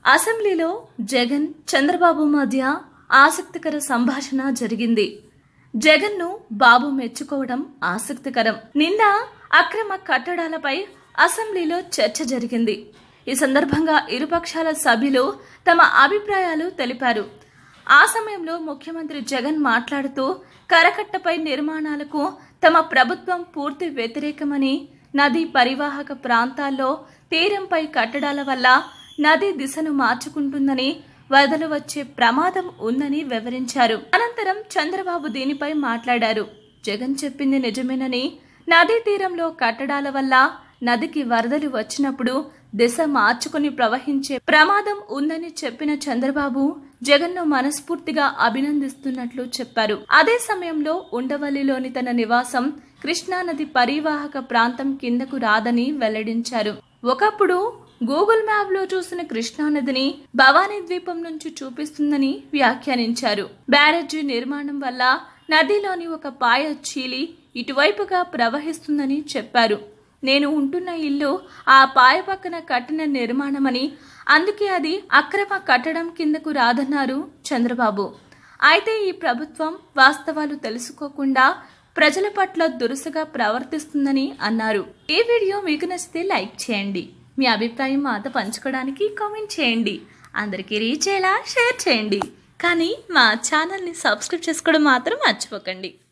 అసెంబ్లీలో జగన్ చంద్రబాబు మధ్య ఆసక్తికర సంభాషణ జరిగింది జగన్ను బాబు మెచ్చుకోవడం ఆసక్తికరం నిన్న అక్రమ కట్టడాలపై అసెంబ్లీలో చర్చ జరిగింది ఈ సందర్భంగా ఇరుపక్షాల సభ్యులు తమ అభిప్రాయాలు తెలిపారు ఆ సమయంలో ముఖ్యమంత్రి జగన్ మాట్లాడుతూ కరకట్టపై నిర్మాణాలకు తమ ప్రభుత్వం పూర్తి వ్యతిరేకమని నదీ పరివాహక ప్రాంతాల్లో తీరంపై కట్టడాల వల్ల నది దిశను మార్చుకుంటుందని వరదలు వచ్చే ప్రమాదం ఉందని వివరించారు అనంతరం చంద్రబాబు దీనిపై మాట్లాడారు జగన్ చెప్పింది నిజమేనని నదీ తీరంలో కట్టడాల వల్ల నదికి వరదలు వచ్చినప్పుడు దిశ మార్చుకుని ప్రవహించే ప్రమాదం ఉందని చెప్పిన చంద్రబాబు జగన్ను మనస్ఫూర్తిగా అభినందిస్తున్నట్లు చెప్పారు అదే సమయంలో ఉండవల్లిలోని తన నివాసం కృష్ణానది పరివాహక ప్రాంతం కిందకు రాదని వెల్లడించారు ఒకప్పుడు గూగుల్ మ్యాప్ లో చూసిన కృష్ణానదిని భవానీ ద్వీపం నుంచి చూపిస్తుందని వ్యాఖ్యానించారు బ్యారేజీ నిర్మాణం వల్ల నదిలోని ఒక పాయ చీలి ఇటువైపుగా ప్రవహిస్తుందని చెప్పారు నేను ఉంటున్న ఇల్లు ఆ పాయ పక్కన కట్టిన నిర్మాణమని అందుకే అది అక్రమ కట్టడం కిందకు రాదన్నారు చంద్రబాబు అయితే ఈ ప్రభుత్వం వాస్తవాలు తెలుసుకోకుండా ప్రజల పట్ల దురుసుగా ప్రవర్తిస్తుందని అన్నారు ఈ వీడియో మీకు నచ్చితే లైక్ చేయండి మీ అభిప్రాయం మాతో పంచుకోవడానికి కామెంట్ చేయండి అందరికీ రీచ్ అయ్యేలా షేర్ చేయండి కానీ మా ఛానల్ని సబ్స్క్రైబ్ చేసుకోవడం మాత్రం మర్చిపోకండి